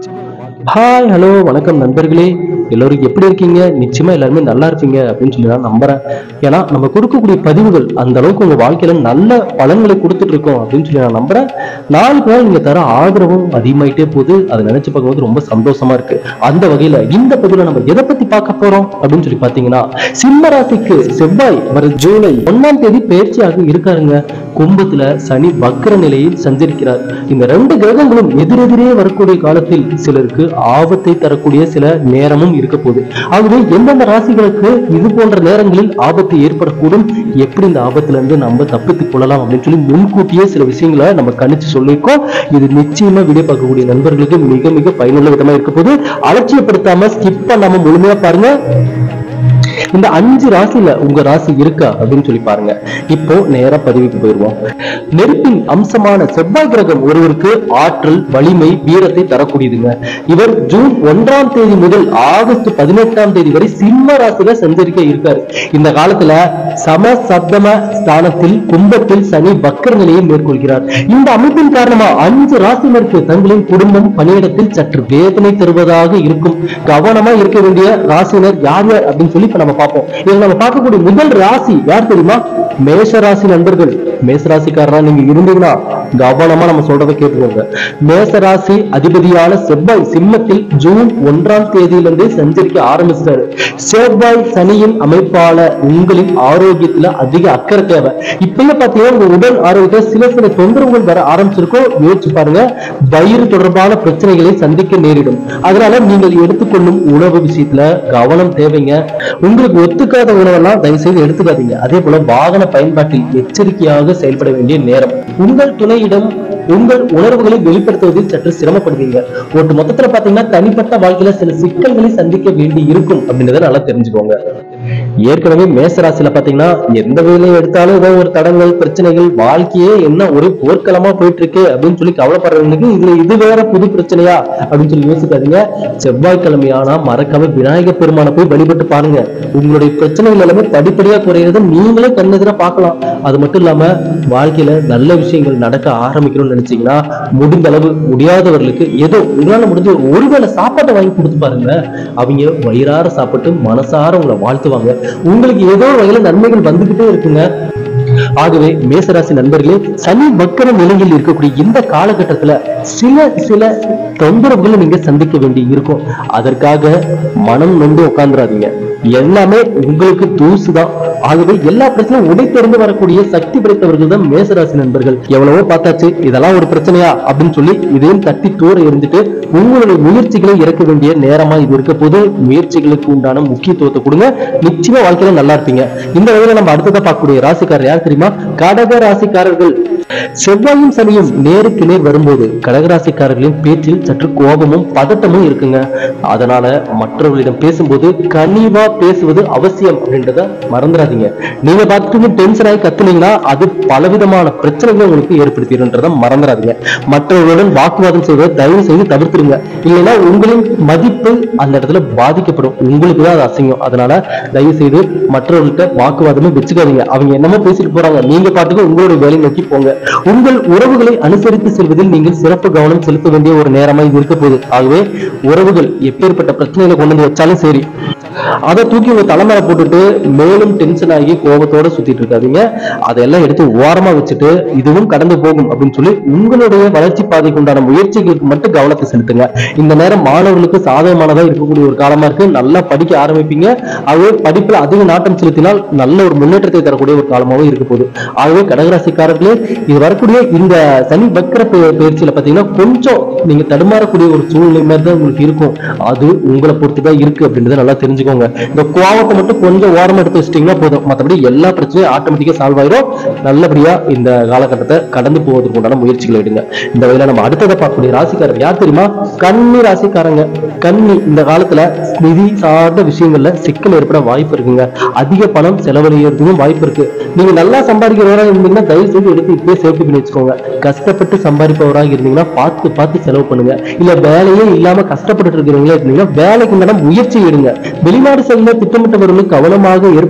hi hello வணக்கம் நண்பர்களே எல்லோரும் எப்படி இருக்கீங்க நிச்சயமா எல்லாருமே நல்லா இருப்பீங்க அப்படின்னு சொல்லி நான் நம்புறேன் ஏன்னா நம்ம கொடுக்கக்கூடிய பதிவுகள் அந்த அளவுக்கு உங்க வாழ்க்கையில நல்ல பலன்களை கொடுத்துட்டு இருக்கோம் அப்படின்னு சொல்லி நான் நம்புறேன் நாளுக்கு நாள் நீங்க தர ஆதரவும் அதிகமாயிட்டே போகுது அதை நினைச்சு பார்க்கும்போது ரொம்ப சந்தோஷமா இருக்கு அந்த வகையில இந்த பதிவுல நம்ம எதை பத்தி பார்க்க போறோம் அப்படின்னு சொல்லி பாத்தீங்கன்னா சிம்ம ராசிக்கு செவ்வாய் வர ஜூலை ஒன்னாம் தேதி பயிற்சியாக இருக்காருங்க கும்பத்துல சனி வக்ர நிலையில் சஞ்சரிக்கிறார் இந்த ரெண்டு கிரகங்களும் எதிரெதிரே வரக்கூடிய காலத்தில் சிலருக்கு ஆபத்தை தரக்கூடிய சில நேரமும் இருக்க போகுது ஆகவே எந்தெந்த ராசிகளுக்கு இது போன்ற நேரங்களில் ஆபத்து ஏற்படக்கூடும் எப்படி இந்த ஆபத்துல இருந்து நம்ம தப்பித்துக் கொள்ளலாம் அப்படின்னு சொல்லி முன்கூட்டியே சில விஷயங்களை நம்ம கணிச்சு சொல்லியிருக்கோம் இது நிச்சயமா வீடியோ பார்க்கக்கூடிய நண்பர்களுக்கு மிக மிக பயனுள்ள விதமா இருக்க போது அலட்சியப்படுத்தாம ஸ்கிப் பண்ணாம முழுமையா பாருங்க இந்த அஞ்சு ராசியில உங்க ராசி இருக்கா அப்படின்னு சொல்லி பாருங்க இப்போ நேரா பதிவுக்கு போயிருவோம் நெருப்பின் அம்சமான செவ்வாய் கிரகம் ஒருவருக்கு ஆற்றல் வலிமை வீரத்தை தரக்கூடியதுங்க இவர் ஜூன் ஒன்றாம் தேதி முதல் ஆகஸ்ட் பதினெட்டாம் தேதி வரை சிம்ம ராசியில சஞ்சரிக்க இருக்காரு இந்த காலத்துல சம சப்தம ஸ்தானத்தில் கும்பத்தில் சனி வக்கர நிலையை மேற்கொள்கிறார் இந்த அமைப்பின் காரணமா அஞ்சு ராசினருக்கு தங்களின் குடும்பம் பணியிடத்தில் சற்று வேதனை தருவதாக இருக்கும் கவனமா இருக்க வேண்டிய ராசினர் யார் யார் அப்படின்னு சொல்லி இப்ப நம்ம பார்ப்போம் இதுல நம்ம பார்க்கக்கூடிய முதல் ராசி யார் தெரியுமா மேஷ ராசி நண்பர்கள் மேஷ ராசிக்காரரா நீங்க இருந்தீங்கன்னா கவனமா நம்ம சொல்றதை கேட்டுக்கோங்க மேஷ ராசி அதிபதியான செவ்வாய் சிம்மத்தில் ஜூன் ஒன்றாம் தேதியிலிருந்தே சஞ்சரிக்க ஆரம்பிச்சிட்டாரு செவ்வாய் சனியின் அமைப்பால உங்களின் ஆரோக்கியத்துல அதிக அக்கறை தேவை இப்பயே பாத்தீங்கன்னா உங்க உடல் ஆரோக்கியத்துல சில சில தொந்தரவுகள் வர ஆரம்பிச்சிருக்கோ யோசிச்சு பாருங்க வயிறு தொடர்பான பிரச்சனைகளை சந்திக்க நேரிடும் அதனால நீங்கள் எடுத்துக்கொள்ளும் உணவு விஷயத்துல கவனம் தேவைங்க உங்களுக்கு ஒத்துக்காத உணவெல்லாம் தயவு செய்து எடுத்துக்காதீங்க அதே போல வாகன பயன்பாட்டில் எச்சரிக்கையாக செயல்பட வேண்டிய நேரம் உங்கள் துணையிடம் உங்கள் உணர்வுகளை வெளிப்படுத்துவதில் சற்று சிரமப்படுவீங்க ஒட்டு மொத்தத்துல பாத்தீங்கன்னா தனிப்பட்ட வாழ்க்கையில சில சிக்கல்களை சந்திக்க வேண்டி இருக்கும் அப்படின்றத நல்லா தெரிஞ்சுக்கோங்க ஏற்கனவே மேசராசியில பாத்தீங்கன்னா எந்த வேலையை எடுத்தாலும் ஏதோ ஒரு தடங்கள் பிரச்சனைகள் வாழ்க்கையே என்ன ஒரு போர்க்களமா போயிட்டு இருக்கு அப்படின்னு சொல்லி கவலைப்படுறவங்களுக்கு இதுல இது வேற புது பிரச்சனையா அப்படின்னு சொல்லி யோசிக்காதீங்க செவ்வாய்க்கிழமையானா மறக்காம விநாயகர் பெருமானை போய் வழிபட்டு பாருங்க உங்களுடைய பிரச்சனைகள் எல்லாமே படிப்படியா குறையிறத நீங்களே கண்ணெதிரா பார்க்கலாம் அது மட்டும் இல்லாம வாழ்க்கையில நல்ல விஷயங்கள் நடக்க ஆரம்பிக்கணும்னு நினைச்சீங்கன்னா முடிந்த அளவு முடியாதவர்களுக்கு ஏதோ உங்களால முடிஞ்ச ஒருவேளை சாப்பாட்டை வாங்கி கொடுத்து பாருங்க அவங்க வயிறார சாப்பிட்டு மனசார உங்களை வாழ்த்துவாங்க உங்களுக்கு ஏதோ ஒரு வகையில நன்மைகள் வந்துகிட்டே இருக்குங்க ஆகவே மேசராசி நண்பர்களே சனி வக்கர நிலையில் இருக்கக்கூடிய இந்த காலகட்டத்துல சில சில தொந்தரவுகளை நீங்க சந்திக்க வேண்டி இருக்கும் அதற்காக மனம் நொந்து உட்கார்ந்துடாதீங்க எல்லாமே உங்களுக்கு தூசுதான் ஆகவே எல்லா பிரச்சனையும் உடை தெரிந்து வரக்கூடிய சக்தி படைத்தவர்கள் தான் மேசராசி நண்பர்கள் எவ்வளவோ பார்த்தாச்சு இதெல்லாம் ஒரு பிரச்சனையா அப்படின்னு சொல்லி இதையும் தட்டி தூர எரிஞ்சுட்டு உங்களுடைய முயற்சிகளை இறக்க வேண்டிய நேரமா இது இருக்க போது முயற்சிகளுக்கு உண்டான முக்கியத்துவத்தை கொடுங்க நிச்சயமா வாழ்க்கையில நல்லா இருப்பீங்க இந்த வகையில நம்ம அடுத்ததா பார்க்கக்கூடிய ராசிக்காரர் யார் தெரியுமா கடக ராசிக்காரர்கள் செவ்வாயும் சனியும் நேருக்கு நேர் வரும்போது கடகராசிக்காரர்களின் பேச்சில் சற்று கோபமும் பதட்டமும் இருக்குங்க அதனால மற்றவர்களிடம் பேசும்போது கனிவா பேசுவது அவசியம் அப்படின்றத மறந்துடாதீங்க நீங்க பார்த்துட்டு டென்ஷன் ஆகி கத்துனீங்கன்னா அது பலவிதமான பிரச்சனைகளை உங்களுக்கு ஏற்படுத்திடுன்றத மறந்துடாதீங்க மற்றவர்களுடன் வாக்குவாதம் செய்வதை தயவு செய்து தவிர்த்துருங்க இல்லைன்னா உங்களின் மதிப்பு அந்த இடத்துல பாதிக்கப்படும் உங்களுக்கு தான் அது அசிங்கம் அதனால தயவு செய்து மற்றவர்கள்ட்ட வாக்குவாதமே வச்சுக்காதீங்க அவங்க என்னமோ பேசிட்டு போறாங்க நீங்க பாட்டுக்கு உங்களுடைய வேலையை நோக்கி போங்க உங்கள் உறவுகளை அனுசரித்து செல்வதில் நீங்கள் சிறப்பு கவனம் செலுத்த வேண்டிய ஒரு நேரமா இது இருக்க போகுது ஆகவே உறவுகள் எப்பேற்பட்ட பிரச்சனைகளை கொண்டு வந்து வச்சாலும் சரி அதை தூக்கி உங்க தலைமையில போட்டுட்டு மேலும் டென்ஷன் ஆகி கோபத்தோட சுத்திட்டு இருக்காதீங்க அதெல்லாம் எடுத்து ஓரமா வச்சுட்டு இதுவும் கடந்து போகும் அப்படின்னு சொல்லி உங்களுடைய வளர்ச்சி பாதைக்கு உண்டான முயற்சிகளுக்கு மட்டும் கவனத்தை செலுத்துங்க இந்த நேரம் மாணவர்களுக்கு சாதகமானதா இருக்கக்கூடிய ஒரு காலமா இருக்கு நல்லா படிக்க ஆரம்பிப்பீங்க ஆகவே படிப்புல அதிக நாட்டம் செலுத்தினால் நல்ல ஒரு முன்னேற்றத்தை தரக்கூடிய ஒரு காலமாகவும் இருக்க போகுது ஆகவே கடகராசிக்காரர்களே இது வரக்கூடிய இந்த சனி வக்கர பெ- பயிற்சியில பாத்தீங்கன்னா கொஞ்சம் நீங்க தடுமாறக்கூடிய ஒரு சூழ்நிலை மாதிரி தான் உங்களுக்கு இருக்கும் அது உங்களை பொறுத்து தான் இருக்கு அப்படின்றத நல்லா தெரிஞ்சுக்கோங்க இந்த கோவத்தை மட்டும் கொஞ்சம் ஓரமா எடுத்து வச்சிட்டீங்கன்னா போதும் மற்றபடி எல்லா பிரச்சனையும் ஆட்டோமேட்டிக்கா சால்வ் ஆயிரும் நல்லபடியா இந்த காலகட்டத்தை கடந்து போவதற்கு உண்டான முயற்சிகளை எடுங்க இந்த வகையில நம்ம அடுத்ததை பார்க்கக்கூடிய ராசிக்காரர் யார் தெரியுமா கன்னி ராசிக்காரங்க கன்னி இந்த காலத்துல நிதி சார்ந்த விஷயங்கள்ல சிக்கல் ஏற்பட வாய்ப்பு இருக்குங்க அதிக பணம் செலவழிகிறதுக்கும் வாய்ப்பு இருக்கு நீங்க நல்லா சம்பாதிக்கிறவராக இருந்தீங்கன்னா தயவு செய்து எடுத்து இப்பயே சேஃப்டி பண்ணி வச்சுக்கோங்க கஷ்டப்பட்டு சம்பாதிப்பவராக இருந்தீங்கன்னா பார்த்து பார்த்து செலவு பண்ணுங்க இல்ல வேலையே இல்லாம கஷ்டப்பட்டு இருக்கிறவங்களே இருந்தீங்கன்னா வேலைக்கு உண்டான முயற்சி எடுங்க வெளிநாடு செல்ல திட்டமிட்டவர்களுக்கு கவனமாக ஏற்பாடுகளை செய்ய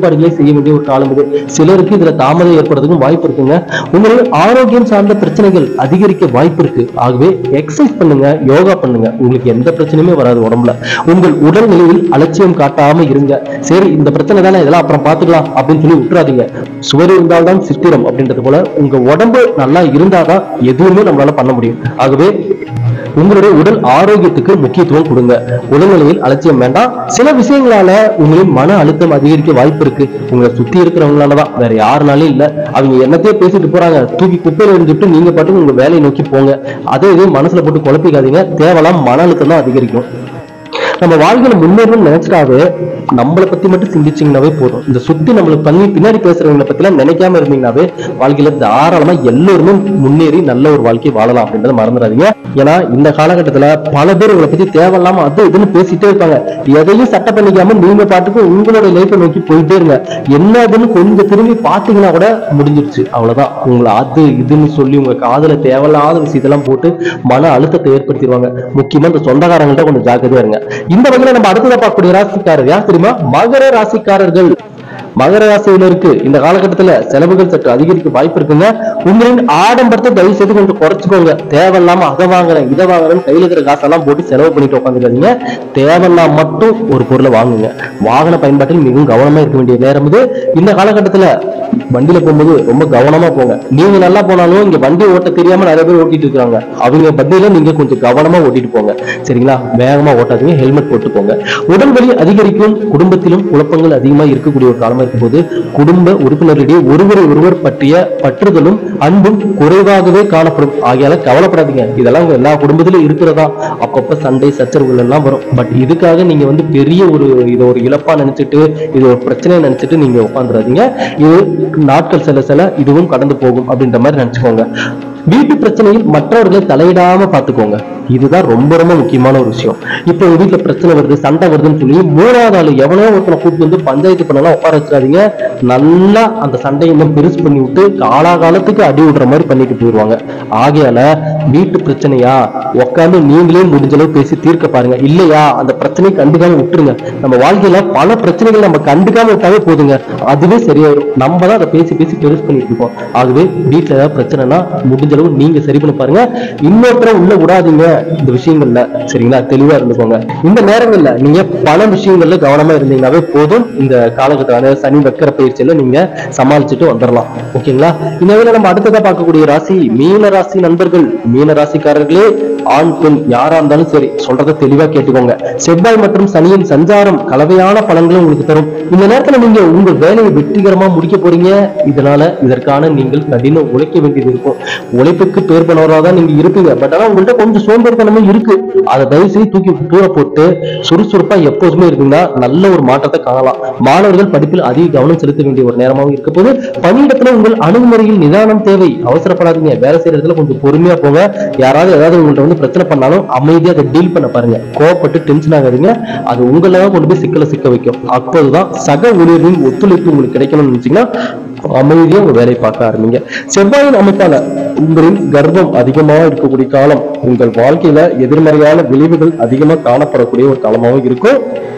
செய்ய வேண்டிய ஒரு காலம் இது சிலருக்கு இதுல தாமதம் ஏற்படுறதுக்கும் வாய்ப்பு இருக்குங்க உங்களுடைய ஆரோக்கியம் சார்ந்த பிரச்சனைகள் அதிகரிக்க வாய்ப்பு இருக்கு ஆகவே எக்ஸசைஸ் பண்ணுங்க யோகா பண்ணுங்க உங்களுக்கு எந்த பிரச்சனையுமே வராது உடம்புல உங்கள் உடல்நிலையில் அலட்சியம் காட்டாம இருங்க சரி இந்த பிரச்சனை தானே இதெல்லாம் அப்புறம் பாத்துக்கலாம் அப்படின்னு சொல்லி விட்டுறாதீங்க சுவர் இருந்தால்தான் சித்திரம் அப்படின்றது போல உங்க உடம்பு நல்லா இருந்தாதான் எதுவுமே நம்மளால பண்ண முடியும் ஆகவே உங்களுடைய உடல் ஆரோக்கியத்துக்கு முக்கியத்துவம் கொடுங்க உடல்நிலையில் அலட்சியம் வேண்டாம் சில விஷயங்களால உங்களின் மன அழுத்தம் அதிகரிக்க வாய்ப்பு இருக்கு உங்களை சுத்தி இருக்கிறவங்களாலதான் வேற யாருனாலும் இல்ல அவங்க என்னத்தையே பேசிட்டு போறாங்க தூக்கி குப்பையில எரிஞ்சுட்டு நீங்க பாட்டுக்கு உங்க வேலையை நோக்கி போங்க அதே இதே மனசுல போட்டு குழப்பிக்காதீங்க தேவலாம் மன அழுத்தம் தான் அதிகரிக்கும் நம்ம வாழ்க்கையில முன்னேறணும்னு நினைச்சிட்டாவே நம்மளை பத்தி மட்டும் சிந்திச்சீங்கன்னாவே போதும் இந்த சுத்தி நம்மளுக்கு பண்ணி பின்னாடி பேசுறவங்களை பத்தி எல்லாம் நினைக்காம இருந்தீங்கன்னாவே வாழ்க்கையில தாராளமா எல்லோருமே முன்னேறி நல்ல ஒரு வாழ்க்கை வாழலாம் அப்படின்றத மறந்துடாதீங்க ஏன்னா இந்த காலகட்டத்துல பல பேர் உங்களை பத்தி தேவையில்லாம அது இதுன்னு பேசிட்டே இருப்பாங்க எதையும் சட்டை பண்ணிக்காம நீங்க பாட்டுக்கு உங்களோட லைஃப்பை நோக்கி போயிட்டே இருங்க என்னதுன்னு கொஞ்சம் திரும்பி பாத்தீங்கன்னா கூட முடிஞ்சிருச்சு அவ்வளவுதான் உங்களை அது இதுன்னு சொல்லி உங்க காதுல தேவையில்லாத விஷயத்தெல்லாம் போட்டு மன அழுத்தத்தை ஏற்படுத்திடுவாங்க முக்கியமா இந்த சொந்தக்காரங்கள்ட்ட கொஞ்சம் ஜாக்கிரதையா இருங்க இந்த வகையில நம்ம அடுத்ததா பார்க்கக்கூடிய ராசிக்காரர் யார் தெரியுமா மகர ராசிக்காரர்கள் மகர ராசியினருக்கு இந்த காலகட்டத்துல செலவுகள் சற்று அதிகரிக்க வாய்ப்பு இருக்குங்க உங்களின் ஆடம்பரத்தை தயவு செய்து கொஞ்சம் குறைச்சுக்கோங்க தேவையில்லாம அதை வாங்குறேன் இதை வாங்குறேன் கையில இருக்கிற காசெல்லாம் போட்டு செலவு பண்ணிட்டு உட்காந்துக்காதீங்க தேவையில்லாம மட்டும் ஒரு பொருளை வாங்குங்க வாகன பயன்பாட்டில் மிகவும் கவனமா இருக்க வேண்டிய நேரம் இது இந்த காலகட்டத்துல வண்டியில போகும்போது ரொம்ப கவனமா போங்க நீங்க நல்லா போனாலும் இங்க வண்டி ஓட்ட தெரியாம நிறைய பேர் ஓட்டிட்டு இருக்காங்க அவங்க வண்டியில நீங்க கொஞ்சம் கவனமா ஓட்டிட்டு போங்க சரிங்களா வேகமா ஓட்டாதீங்க ஹெல்மெட் போட்டு போங்க உடல் வலி அதிகரிக்கும் குடும்பத்திலும் குழப்பங்கள் அதிகமா இருக்கக்கூடிய ஒரு காலமா இருக்கும்போது குடும்ப உறுப்பினரிடையே ஒருவரை ஒருவர் பற்றிய பற்றுதலும் அன்பும் குறைவாகவே காணப்படும் ஆகையால கவலைப்படாதீங்க இதெல்லாம் உங்க எல்லா குடும்பத்திலும் இருக்கிறதா அப்பப்ப சண்டை சச்சரவுகள் எல்லாம் வரும் பட் இதுக்காக நீங்க வந்து பெரிய ஒரு இதை ஒரு இழப்பா நினைச்சிட்டு இது ஒரு பிரச்சனையை நினைச்சிட்டு நீங்க உட்காந்துடாதீங்க இது நாட்கள் செல்ல செல்ல இதுவும் கடந்து போகும் அப்படின்ற மாதிரி நினைச்சுக்கோங்க வீட்டு பிரச்சனையில் மற்றவர்களை தலையிடாம பாத்துக்கோங்க இதுதான் ரொம்ப ரொம்ப முக்கியமான ஒரு விஷயம் இப்போ உங்க வீட்டுல பிரச்சனை வருது சண்டை வருதுன்னு சொல்லி மூணாவது ஆளு எவனோ ஒருத்தனை கூப்பிட்டு வந்து பஞ்சாயத்து பண்ணலாம் உட்கார வச்சிடாதீங்க நல்லா அந்த சண்டையை இன்னும் பெருசு பண்ணி விட்டு காலாகாலத்துக்கு அடி விடுற மாதிரி பண்ணிட்டு போயிடுவாங்க ஆகையால வீட்டு பிரச்சனையா உட்காந்து நீங்களே முடிஞ்ச அளவு பேசி தீர்க்க பாருங்க இல்லையா அந்த பிரச்சனையை கண்டுக்காம விட்டுருங்க நம்ம வாழ்க்கையில பல பிரச்சனைகள் நம்ம கண்டுக்காம விட்டாவே போதுங்க அதுவே சரியாயிடும் நம்ம தான் அதை பேசி பேசி பெருசு பண்ணிட்டு இருக்கோம் ஆகவே வீட்டுல ஏதாவது பிரச்சனைனா முடிஞ்ச அளவு நீங்க சரி பண்ணி பாருங்க இன்னொருத்தர உள்ள விடாதீங்க இந்த விஷயங்கள்ல சரிங்களா தெளிவா இருந்துக்கோங்க இந்த நேரங்கள்ல நீங்க பல விஷயங்கள்ல கவனமா இருந்தீங்கன்னாவே போதும் இந்த காலகட்டம் அதாவது சனி வைக்கிற பயிற்சியில நீங்க சமாளிச்சுட்டு வந்துடலாம் ஓகேங்களா இந்த வேலை நம்ம அடுத்ததா பார்க்கக்கூடிய ராசி மீன ராசி நண்பர்கள் மீன ராசிக்காரர்களே ஆண் பெண் யாரா இருந்தாலும் சரி சொல்றதை தெளிவா கேட்டுக்கோங்க செவ்வாய் மற்றும் சனியின் சஞ்சாரம் கலவையான பலன்களை உங்களுக்கு தரும் இந்த நேரத்துல நீங்க உங்க வேலையை வெற்றிகரமா முடிக்க போறீங்க இதனால இதற்கான நீங்கள் கடின உழைக்க வேண்டியது இருக்கும் உழைப்புக்கு பேர் பண்ணவராக தான் நீங்க இருப்பீங்க பட் ஆனா உங்கள்ட்ட கொஞ்சம் சோம்பேறித்தனமும் இருக்கு அதை தயவு செய்து தூக்கி தூர போட்டு சுறுசுறுப்பா எப்போதுமே இருக்குங்கன்னா நல்ல ஒரு மாற்றத்தை காணலாம் மாணவர்கள் படிப்பில் அதிக கவனம் செலுத்த வேண்டிய ஒரு நேரமாகவும் இருக்க போது பணியிடத்துல உங்கள் அணுகுமுறையில் நிதானம் தேவை அவசரப்படாதீங்க வேலை செய்யற இடத்துல கொஞ்சம் பொறுமையா போங்க யாராவது ஏதாவது உங்கள்ட்ட வந்து பிரச்சனை பண்ணாலும் அமைதியா அதை டீல் பண்ண பாருங்க கோவப்பட்டு டென்ஷன் ஆகாதீங்க அது உங்களை தான் கொண்டு போய் சிக்கல சிக்க வைக்கும் அப்போதுதான் சக ஊழியர்களின் ஒத்துழைப்பு உங்களுக்கு கிடைக்கணும்னு நினைச்சீங்கன்னா அமைதியா உங்க வேலையை பார்க்க ஆரம்பிங்க செவ்வாயின் அமைப்பால உங்களின் கர்ப்பம் அதிகமாக இருக்கக்கூடிய காலம் உங்கள் வாழ்க்கையில எதிர்மறையான விளைவுகள் அதிகமா காணப்படக்கூடிய ஒரு காலமாகவும் இருக்கும்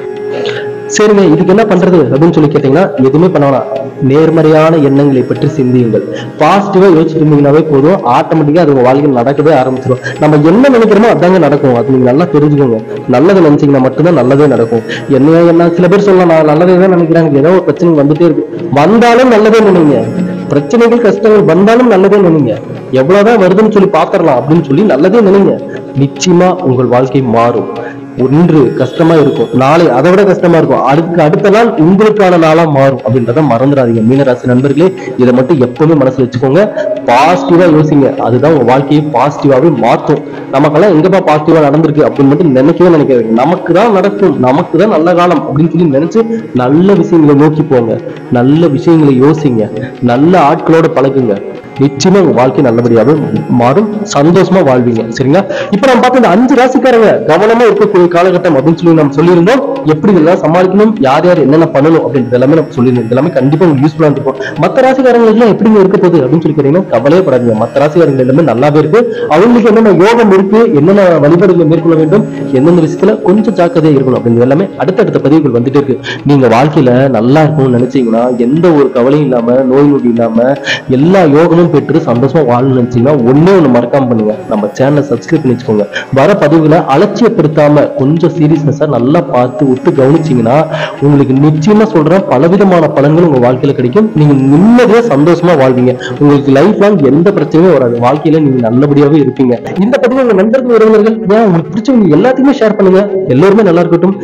சரிங்க இதுக்கு என்ன பண்றது அப்படின்னு சொல்லி கேட்டீங்கன்னா எதுவுமே பண்ண வேணாம் நேர்மறையான எண்ணங்களை பற்றி சிந்தியுங்கள் பாசிட்டிவா யோசிச்சுட்டு இருந்தீங்கன்னாவே போதும் ஆட்டோமேட்டிக்கா அது உங்க வாழ்க்கையில் நடக்கவே ஆரம்பிச்சிடும் நம்ம என்ன நினைக்கிறோமோ அதாங்க நடக்கும் அது நீங்க நல்லா தெரிஞ்சுக்கோங்க நல்லது நினைச்சீங்கன்னா மட்டும்தான் நல்லதே நடக்கும் என்ன என்ன சில பேர் சொல்லலாம் நான் நல்லதே தான் நினைக்கிறாங்க ஏதோ ஒரு பிரச்சனை வந்துட்டே இருக்கு வந்தாலும் நல்லதே நினைங்க பிரச்சனைகள் கஷ்டங்கள் வந்தாலும் நல்லதே நினைங்க எவ்வளவுதான் வருதுன்னு சொல்லி பாத்திரலாம் அப்படின்னு சொல்லி நல்லதே நினைங்க நிச்சயமா உங்கள் வாழ்க்கை மாறும் ஒன்று கஷ்டமா இருக்கும் நாளை அதை விட கஷ்டமா இருக்கும் அதுக்கு அடுத்த நாள் உங்களுக்கான நாளா மாறும் அப்படின்றத மறந்துடாதீங்க மீனராசி நண்பர்களே இதை மட்டும் எப்பவுமே மனசுல வச்சுக்கோங்க பாசிட்டிவா யோசிங்க அதுதான் உங்க வாழ்க்கையை பாசிட்டிவாவே மாற்றும் நமக்கெல்லாம் எங்கப்பா பாசிட்டிவா நடந்திருக்கு அப்படின்னு மட்டும் நினைக்கவே நினைக்காதீங்க நமக்கு தான் நடக்கும் நமக்கு தான் நல்ல காலம் அப்படின்னு சொல்லி நினைச்சு நல்ல விஷயங்களை நோக்கி போங்க நல்ல விஷயங்களை யோசிங்க நல்ல ஆட்களோட பழகுங்க நிச்சயமா உங்க வாழ்க்கை நல்லபடியாவே மாறும் சந்தோஷமா வாழ்வீங்க சரிங்களா இப்போ இப்ப நம்ம பார்த்த இந்த அஞ்சு ராசிக்காரங்க கவனமா இருக்கக்கூடிய காலகட்டம் அப்படின்னு சொல்லி நம்ம சொல்லியிருந்தோம் எப்படி இதெல்லாம் சமாளிக்கணும் யார் யார் என்னென்ன பண்ணணும் அப்படின்றது எல்லாமே நம்ம சொல்லியிருந்தோம் இது எல்லாமே கண்டிப்பா உங்களுக்கு யூஸ்ஃபுல்லா இருக்கும் மத்த ராசிக்காரங்களுக்கு எல்லாம் எப்படிங்க இருக்க போகுது அப்படின்னு சொல்லி கேட்டீங்கன்னா கவலையே படாதீங்க மத்த ராசிக்காரங்க எல்லாமே நல்லாவே இருக்கு அவங்களுக்கு என்னென்ன யோகம் இருக்கு என்னென்ன வழிபாடுகளை மேற்கொள்ள வேண்டும் எந்தெந்த விஷயத்துல கொஞ்சம் ஜாக்கிரதையா இருக்கணும் அப்படிங்கிறது எல்லாமே அடுத்தடுத்த பதிவுகள் வந்துட்டு இருக்கு நீங்க வாழ்க்கையில நல்லா இருக்கணும்னு நினைச்சீங்கன்னா எந்த ஒரு கவலையும் இல்லாம நோய் நொடி இல்லாம எல்லா யோகமும் பெற்று சந்தோஷமா வாழணும்னு நினைச்சீங்கன்னா ஒண்ணே ஒண்ணு மறக்காம பண்ணுங்க நம்ம சேனலை சப்ஸ்கிரைப் பண்ணி வச்சுக்கோங்க வர பதிவுகளை அலட்சியப்படுத்தாம கொஞ்சம் சீரியஸ்னஸா நல்லா பார்த்து விட்டு கவனிச்சீங்கன்னா உங்களுக்கு நிச்சயமா சொல்றேன் பலவிதமான பலன்கள் உங்க வாழ்க்கையில கிடைக்கும் நீங்க நிம்மதியா சந்தோஷமா வாழ்வீங்க உங்களுக்கு லைஃப் லாங் எந்த பிரச்சனையும் வராது வாழ்க்கையில நீங்க நல்லபடியாவே இருப்பீங்க இந்த பதிவு உங்க நண்பர்கள் உறவினர்கள் ஏன் உங்களுக்கு பிடிச்சவங்க எல்லாத்தையுமே ஷேர் பண்ணுங்க எல்லோருமே நல்லா இருக்கட்டும்